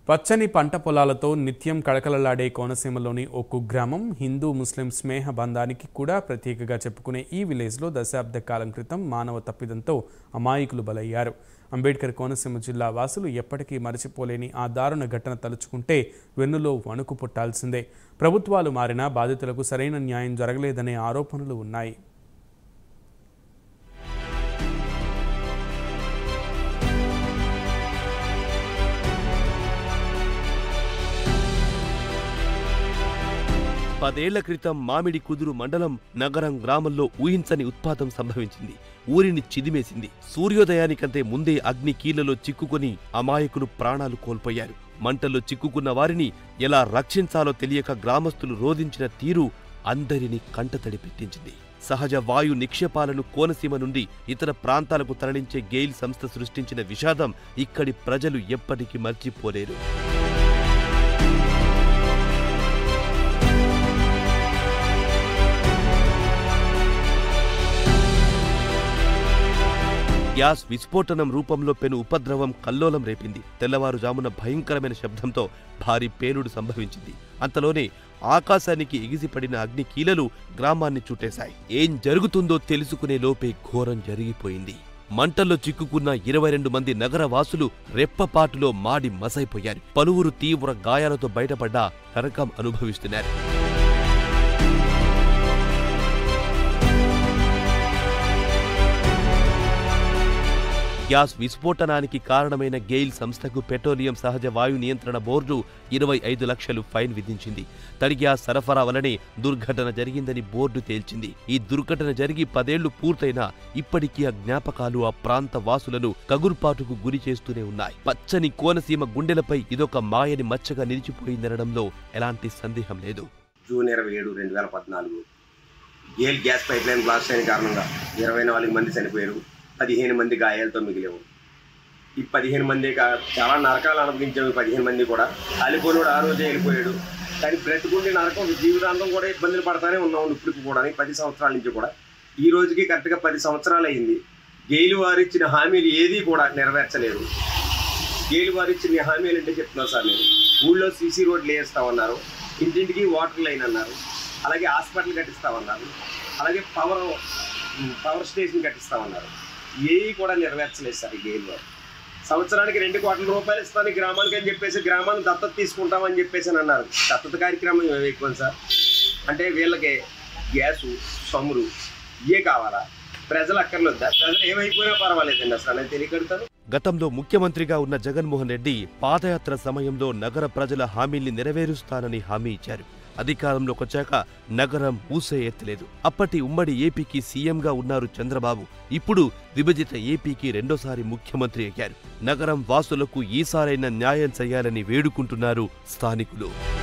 పచ్చని పంట పొలాలతో నిత్యం కళకళలాడే కోనసీమలోని ఓ కుగ్రామం హిందూ ముస్లిం స్నేహ బంధానికి కూడా ప్రత్యేకగా చెప్పుకునే ఈ విలేజ్లో దశాబ్ద కాలం క్రితం మానవ తప్పిదంతో అమాయకులు బలయ్యారు అంబేద్కర్ కోనసీమ జిల్లా వాసులు ఎప్పటికీ మరచిపోలేని ఆ దారుణ ఘటన తలుచుకుంటే వెన్నులో వణుకు పుట్టాల్సిందే ప్రభుత్వాలు మారినా బాధితులకు సరైన న్యాయం జరగలేదనే ఆరోపణలు ఉన్నాయి పదేళ్ల క్రితం మామిడి కుదురు మండలం నగరం గ్రామంలో ఊహించని ఉత్పాతం సంభవించింది ఊరిని చిదిమేసింది సూర్యోదయానికంటే ముందే అగ్ని కీళ్లలో చిక్కుకొని అమాయకులు ప్రాణాలు కోల్పోయారు మంటల్లో చిక్కుకున్న వారిని ఎలా రక్షించాలో తెలియక గ్రామస్తులు రోధించిన తీరు అందరినీ కంటతడి పెట్టించింది సహజ వాయు నిక్షేపాలను కోనసీమ నుండి ఇతర ప్రాంతాలకు తరలించే గెయిల్ సంస్థ సృష్టించిన విషాదం ఇక్కడి ప్రజలు ఎప్పటికీ మర్చిపోలేరు గ్యాస్ విస్ఫోటనం రూపంలో పెను ఉపద్రవం కల్లోలం రేపింది తెల్లవారుజామున భయంకరమైన శబ్దంతో భారీ పేలుడు సంభవించింది అంతలోనే ఆకాశానికి ఎగిసిపడిన అగ్ని కీలలు గ్రామాన్ని చుట్టేశాయి ఏం జరుగుతుందో తెలుసుకునే లోపే ఘోరం జరిగిపోయింది మంటల్లో చిక్కుకున్న ఇరవై రెండు మంది నగర వాసులు రెప్పపాటులో మాడి మసైపోయారు పలువురు తీవ్ర గాయాలతో బయటపడ్డా నరకం అనుభవిస్తున్నారు గ్యాస్ విస్ఫోటనానికి కారణమైన గెయిల్ సంస్థకు పెట్రోలియం సహజ వాయు నియంత్రణ బోర్డు ఇరవై ఐదు లక్షలు ఫైన్ విధించింది తడి గ్యాస్ సరఫరా వలనే దుర్ఘటన జరిగిందని బోర్డు తేల్చింది ఈ దుర్ఘటన జరిగి పదేళ్లు పూర్తయినా ఇప్పటికీ ఆ జ్ఞాపకాలు ఆ ప్రాంత వాసులను కగుర్పాటుకు గురి చేస్తూనే ఉన్నాయి పచ్చని కోనసీమ గుండెలపై ఇదొక మాయని మచ్చగా నిలిచిపోయిందనడంలో ఎలాంటి సందేహం లేదు జూన్ ఇరవై ఏడు రెండు వేల పద్నాలుగు GAIL gas pipeline blast అయిన కారణంగా ఇరవై నాలుగు మంది చనిపోయారు పదిహేను మంది గాయాలతో మిగిలేవు ఈ పదిహేను మంది కా- చాలా నరకాలు అనుభవించాము ఈ పదిహేను మంది కూడా అలిపోనుడు ఆ రోజే వెళ్ళిపోయాడు కానీ బ్రతుకుండి నరకం జీవితాంతం కూడా ఇబ్బందులు పడతానే ఉన్నాం ఇప్పటికి కూడా ఈ పది సంవత్సరాల నుంచి కూడా ఈ రోజుకి కరెక్ట్గా పది సంవత్సరాలు అయింది గెయిలు వారు ఇచ్చిన హామీలు ఏదీ కూడా నెరవేర్చలేదు గేలు వారు ఇచ్చిన హామీలు అంటే చెప్తున్నాను సార్ నేను ఊళ్ళో సీసీ రోడ్లు వేస్తామన్నారు ఇంటింటికి వాటర్ లైన్ అన్నారు అలాగే హాస్పిటల్ కట్టిస్తామన్నారు అలాగే పవర్ పవర్ స్టేషన్ కట్టిస్తామన్నారు ఏవి కూడా నెరవేర్చలేదు సార్ ఈ గేలు వారు సంవత్సరానికి రెండు కోట్ల రూపాయలు ఇస్తాను ఈ గ్రామానికి అని చెప్పేసి గ్రామాన్ని దత్తత తీసుకుంటామని చెప్పేసి అని అన్నారు దత్తత కార్యక్రమం ఏమి ఎక్కువ సార్ అంటే వీళ్ళకి గ్యాసు చమురు ఇవే కావాలా ప్రజలు అక్కర్లేదా ప్రజలు ఏమైపోయినా పర్వాలేదండి అసలు అనేది తెలియకడతాను గతంలో ముఖ్యమంత్రిగా ఉన్న జగన్మోహన్ రెడ్డి పాదయాత్ర సమయంలో నగర ప్రజల హామీల్ని నెరవేరుస్తానని హామీ ఇచ్చారు అధికారంలోకి వచ్చాక నగరం ఊసే ఎత్తలేదు అప్పటి ఉమ్మడి ఏపీకి సీఎంగా ఉన్నారు చంద్రబాబు ఇప్పుడు విభజిత ఏపీకి రెండోసారి ముఖ్యమంత్రి అయ్యారు నగరం వాసులకు ఈసారైన న్యాయం చేయాలని వేడుకుంటున్నారు స్థానికులు